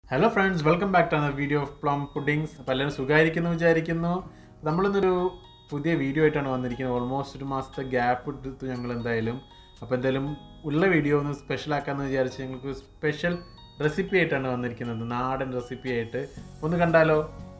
hello friends welcome back to another video of plum puddings അപ്പോൾ എല്ലാവരും സുഖമായിരിക്കുന്നു വിചാരിക്കുന്നു നമ്മളിന്നൊരു പുതിയ വീഡിയോ ആയിട്ടാണ് വന്നിരിക്കുന്നത് ഓൾമോസ്റ്റ് ഒരു മാസത്തെ ഗ്യാപ്പ് എടുത്തു ഞങ്ങൾ എന്തായാലും അപ്പോൾ എന്തായാലും ഉള്ള വീഡിയോ ഒന്ന് സ്പെഷ്യൽ ആക്കാമെന്ന് വിചാരിച്ച് ഞങ്ങൾക്ക് സ്പെഷ്യൽ റെസിപ്പി ആയിട്ടാണ് വന്നിരിക്കുന്നത് നാടൻ റെസിപ്പി ആയിട്ട് ഒന്ന് കണ്ടാലോ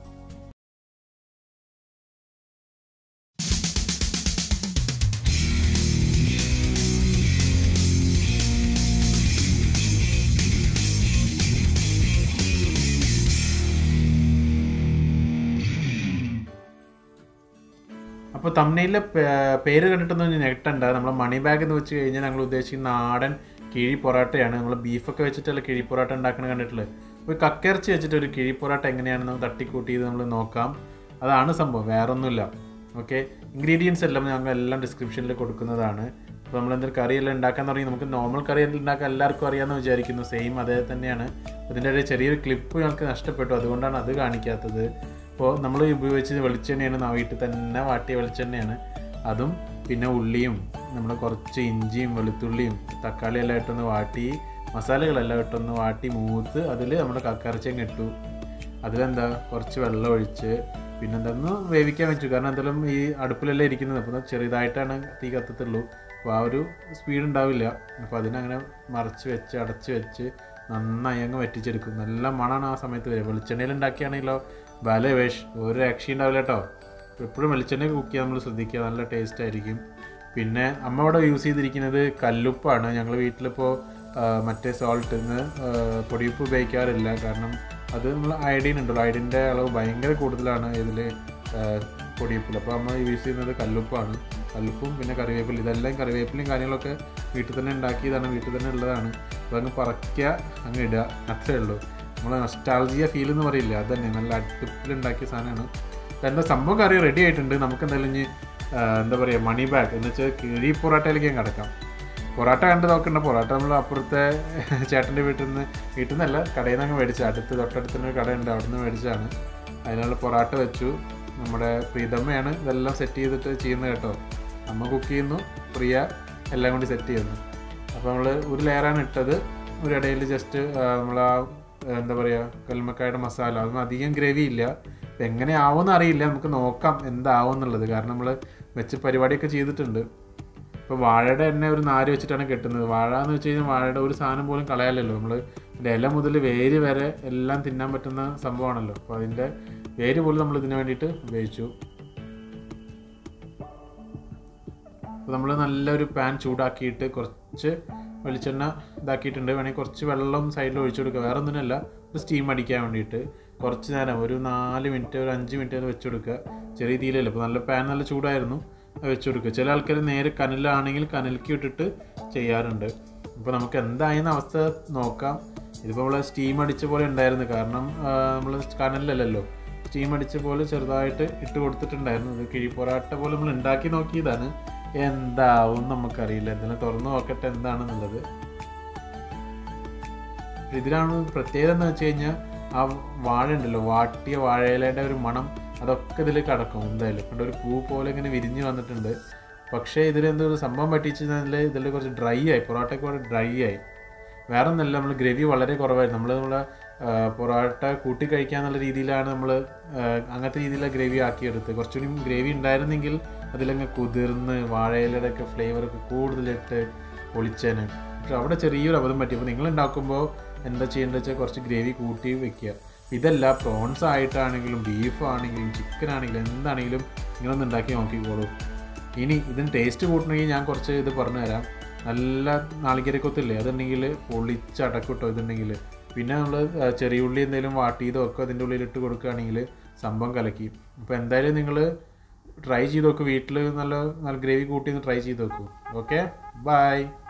അപ്പോൾ തമ്മനയിലെ പേര് കണ്ടിട്ടൊന്നും ഇനി ഞെട്ടണ്ട നമ്മൾ മണി ബാഗ് എന്ന് വെച്ച് കഴിഞ്ഞാൽ ഞങ്ങൾ ഉദ്ദേശിക്കുന്ന നാടൻ കിഴി പൊറാട്ടയാണ് നമ്മൾ ബീഫൊക്കെ വെച്ചിട്ടുള്ള കിഴി പൊറാട്ട ഉണ്ടാക്കുന്നത് കണ്ടിട്ടുള്ളത് ഒരു കക്കിറച്ചി വെച്ചിട്ട് ഒരു കിഴി പൊറാട്ട എങ്ങനെയാണെന്ന് തട്ടിക്കൂട്ടി ഇത് നമ്മൾ നോക്കാം അതാണ് സംഭവം വേറൊന്നുമില്ല ഓക്കെ ഇൻഗ്രീഡിയൻസ് എല്ലാം ഞങ്ങൾ എല്ലാം ഡിസ്ക്രിപ്ഷനിൽ കൊടുക്കുന്നതാണ് അപ്പോൾ നമ്മൾ എന്തെങ്കിലും കറിയെല്ലാം ഉണ്ടാക്കാൻ തുടങ്ങി നമുക്ക് നോർമൽ കറി ഉണ്ടാക്കാൻ എല്ലാവർക്കും അറിയാമെന്ന് വിചാരിക്കുന്നു സെയിം അതേ തന്നെയാണ് അതിൻ്റെ ഒരു ചെറിയൊരു ക്ലിപ്പ് ഞങ്ങൾക്ക് നഷ്ടപ്പെട്ടു അതുകൊണ്ടാണ് അത് കാണിക്കാത്തത് അപ്പോൾ നമ്മൾ ഉപയോഗിച്ചത് വെളിച്ചെണ്ണയാണ് ന- വീട്ടിൽ തന്നെ വാട്ടിയ വെളിച്ചെണ്ണയാണ് അതും പിന്നെ ഉള്ളിയും നമ്മൾ കുറച്ച് ഇഞ്ചിയും വെളുത്തുള്ളിയും തക്കാളി എല്ലാം ഇട്ടൊന്ന് വാട്ടി മസാലകളെല്ലാം ഇട്ടൊന്ന് വാട്ടി മൂത്ത് അതിൽ നമ്മുടെ കക്കറച്ചയും ഇട്ടു അതിലെന്താ കുറച്ച് വെള്ളം ഒഴിച്ച് പിന്നെ എന്താന്ന് വേവിക്കാൻ വെച്ചു കാരണം എന്തായാലും ഈ അടുപ്പിലെല്ലാം ഇരിക്കുന്നത് അപ്പോൾ ചെറുതായിട്ടാണ് തീ കത്തത്തുള്ളൂ അപ്പോൾ ആ ഒരു സ്പീഡ് ഉണ്ടാവില്ല അപ്പോൾ അതിനങ്ങനെ മറച്ച് വെച്ച് അടച്ച് വെച്ച് നന്നായി അങ്ങ് വറ്റിച്ചെടുക്കും നല്ല മണമാണ് ആ സമയത്ത് വരിക വെളിച്ചെണ്ണയിൽ ഉണ്ടാക്കിയാണെങ്കിലോ വല വേഷ് ഒരു രക്ഷയും ഉണ്ടാവില്ല കേട്ടോ എപ്പോഴും വെളിച്ചെണ്ണ കുക്ക് ചെയ്യാൻ നമ്മൾ ശ്രദ്ധിക്കുക നല്ല ടേസ്റ്റ് ആയിരിക്കും പിന്നെ അമ്മ ഇവിടെ യൂസ് ചെയ്തിരിക്കുന്നത് കല്ലുപ്പാണ് ഞങ്ങൾ വീട്ടിലിപ്പോൾ മറ്റേ സോൾട്ട് നിന്ന് പൊടിയുപ്പ് ഉപയോഗിക്കാറില്ല കാരണം അത് നമ്മൾ അയഡീൻ ഉണ്ടല്ലോ അയഡിൻ്റെ അളവ് ഭയങ്കര കൂടുതലാണ് ഇതിൽ പൊടിയുപ്പിൽ അപ്പോൾ അമ്മ യൂസ് ചെയ്യുന്നത് കല്ലുപ്പാണ് കല്ലുപ്പും പിന്നെ കറിവേപ്പില ഇതെല്ലാം കറിവേപ്പിലയും കാര്യങ്ങളൊക്കെ വീട്ടിൽ തന്നെ ഉണ്ടാക്കിയതാണ് വീട്ടിൽ തന്നെ ഉള്ളതാണ് അപ്പോൾ അങ്ങ് പറക്കുക അങ്ങ് ഇടുക അത്രേ ഉള്ളൂ നമ്മൾ നൊസ്റ്റാൾജിയ ഫീൽ എന്ന് പറയില്ല അത് തന്നെ നല്ല അടുപ്പിൽ ഉണ്ടാക്കിയ സാധനമാണ് എൻ്റെ സംഭവം കറി റെഡി ആയിട്ടുണ്ട് നമുക്ക് എന്തായാലും ഇനി ആ, എന്താ പറയുക മണി ബാഗ് എന്ന് വെച്ചാൽ കിഴി പൊറാട്ടയിലേക്ക് ഞാൻ കിടക്കാം പൊറാട്ട കണ്ട് നോക്കണ്ട പൊറാട്ട നമ്മൾ അപ്പുറത്തെ ചേട്ടൻ്റെ വീട്ടിൽ നിന്ന് വീട്ടിൽ നിന്നല്ല കടയിൽ നിന്ന് അങ്ങ് മേടിച്ച അടുത്ത് തൊട്ടടുത്ത് തന്നെ ഒരു കടയുണ്ട് അവിടെ നിന്ന് മേടിച്ചതാണ് അതിനുള്ള പൊറാട്ട വെച്ചു നമ്മുടെ പ്രീതമ്മയാണ് ഇതെല്ലാം സെറ്റ് ചെയ്തിട്ട് ചെയ്യുന്നത് കേട്ടോ അമ്മ കുക്ക് ചെയ്യുന്നു പ്രിയ എല്ലാം കൂടി സെറ്റ് ചെയ്യുന്നു അപ്പോൾ നമ്മൾ ഒരു ലെയറാണ് ഇട്ടത് ഒരു ഇടയിൽ ജസ്റ്റ് നമ്മൾ ആ എന്താ പറയുക കൽമക്കായുടെ മസാല അതൊന്നും അധികം ഗ്രേവി ഇല്ല ഇപ്പം എങ്ങനെ ആവുമെന്ന് അറിയില്ല നമുക്ക് നോക്കാം എന്താവും എന്നുള്ളത് കാരണം നമ്മൾ വെച്ച് പരിപാടിയൊക്കെ ചെയ്തിട്ടുണ്ട് ഇപ്പോൾ വാഴയുടെ എണ്ണ ഒരു നാര് വെച്ചിട്ടാണ് കെട്ടുന്നത് വാഴ എന്ന് വെച്ച് കഴിഞ്ഞാൽ വാഴയുടെ ഒരു സാധനം പോലും കളയാലല്ലോ നമ്മൾ ഇതിൻ്റെ ഇല മുതൽ വേര് വരെ എല്ലാം തിന്നാൻ പറ്റുന്ന സംഭവമാണല്ലോ അപ്പോൾ അതിൻ്റെ വേര് പോലും നമ്മൾ ഇതിന് വേണ്ടിയിട്ട് ഉപയോഗിച്ചു അപ്പോൾ നമ്മൾ നല്ലൊരു പാൻ ചൂടാക്കിയിട്ട് കുറച്ച് വെളിച്ചെണ്ണ ഇതാക്കിയിട്ടുണ്ട് വേണമെങ്കിൽ കുറച്ച് വെള്ളം സൈഡിൽ ഒഴിച്ചു കൊടുക്കുക വേറെ ഒന്നിനല്ല ഒരു സ്റ്റീം അടിക്കാൻ വേണ്ടിയിട്ട് കുറച്ച് നേരം ഒരു നാല് മിനിറ്റ് ഒരു അഞ്ച് മിനിറ്റ് അത് വെച്ച് കൊടുക്കുക ചെറിയ തീയിലല്ല അപ്പോൾ നല്ല പാൻ നല്ല ചൂടായിരുന്നു അത് വെച്ച് കൊടുക്കുക ചില ആൾക്കാർ നേരെ കനലാണെങ്കിൽ കനലിക്ക് ഇട്ടിട്ട് ചെയ്യാറുണ്ട് അപ്പോൾ നമുക്ക് എന്തായെന്ന അവസ്ഥ നോക്കാം ഇതിപ്പോൾ നമ്മൾ സ്റ്റീം അടിച്ച പോലെ ഉണ്ടായിരുന്നു കാരണം നമ്മൾ കനലിലല്ലല്ലോ സ്റ്റീം അടിച്ച പോലെ ചെറുതായിട്ട് ഇട്ട് കൊടുത്തിട്ടുണ്ടായിരുന്നു ഇത് കിഴി പൊറാട്ട പോലെ നമ്മൾ ഉണ്ടാക്കി നോക്കിയതാണ് എന്താവും നമുക്കറിയില്ല എന്തെങ്കിലും തുറന്നു നോക്കട്ടെ എന്താണെന്നുള്ളത് ഇതിലാണ് പ്രത്യേകത എന്ന് വെച്ച് കഴിഞ്ഞാൽ ആ വാഴ ഉണ്ടല്ലോ വാട്ടിയ വാഴയിലയുടെ ഒരു മണം അതൊക്കെ ഇതിൽ കടക്കും എന്തായാലും കണ്ട ഒരു പൂ പോലെ ഇങ്ങനെ വിരിഞ്ഞ് വന്നിട്ടുണ്ട് പക്ഷേ ഇതിൽ എന്തോ ഒരു സംഭവം പറ്റിച്ചതിൽ ഇതിൽ കുറച്ച് ഡ്രൈ ആയി പൊറോട്ടയൊക്കെ വളരെ ഡ്രൈ ആയി വേറെ ഒന്നല്ല നമ്മൾ ഗ്രേവി വളരെ കുറവായിരുന്നു നമ്മൾ നമ്മളെ പൊറോട്ട കൂട്ടി കഴിക്കാന്നുള്ള രീതിയിലാണ് നമ്മൾ അങ്ങനത്തെ രീതിയിലുള്ള ഗ്രേവി ആക്കിയെടുത്ത് കുറച്ചുകൂടി ഗ്രേവി ഉണ്ടായിരുന്നെങ്കിൽ അതിലങ്ങ് കുതിർന്ന് വാഴയിലയുടെ ഒക്കെ ഫ്ലേവറൊക്കെ കൂടുതലിട്ട് പൊളിച്ചേന് പക്ഷെ അവിടെ ചെറിയൊരു അബദ്ധം പറ്റി അപ്പോൾ നിങ്ങൾ ഉണ്ടാക്കുമ്പോൾ എന്താ ചെയ്യേണ്ടത് വെച്ചാൽ കുറച്ച് ഗ്രേവി കൂട്ടി വെക്കുക ഇതല്ല പ്രോൺസ് ആയിട്ടാണെങ്കിലും ബീഫ് ആണെങ്കിലും ചിക്കൻ ആണെങ്കിലും എന്താണെങ്കിലും നിങ്ങളൊന്ന് ഉണ്ടാക്കി നോക്കിക്കോളൂ ഇനി ഇതിന് ടേസ്റ്റ് കൂട്ടണമെങ്കിൽ ഞാൻ കുറച്ച് ഇത് പറഞ്ഞു തരാം നല്ല നാളികേരക്കൊത്തില്ലേ അതുണ്ടെങ്കിൽ പൊളിച്ചടക്കൂട്ടോ ഇതുണ്ടെങ്കിൽ പിന്നെ നമ്മൾ ചെറിയ ഉള്ളി എന്തെങ്കിലും വാട്ടിയതോ ഒക്കെ അതിൻ്റെ ഉള്ളിലിട്ട് കൊടുക്കുകയാണെങ്കിൽ സംഭവം കലക്കി അപ്പോൾ എന്തായാലും നിങ്ങൾ ട്രൈ ചെയ്ത് നോക്കൂ വീട്ടിൽ നല്ല നല്ല ഗ്രേവി കൂട്ടി ഒന്ന് ട്രൈ ചെയ്ത് നോക്കൂ ഓക്കെ ബൈ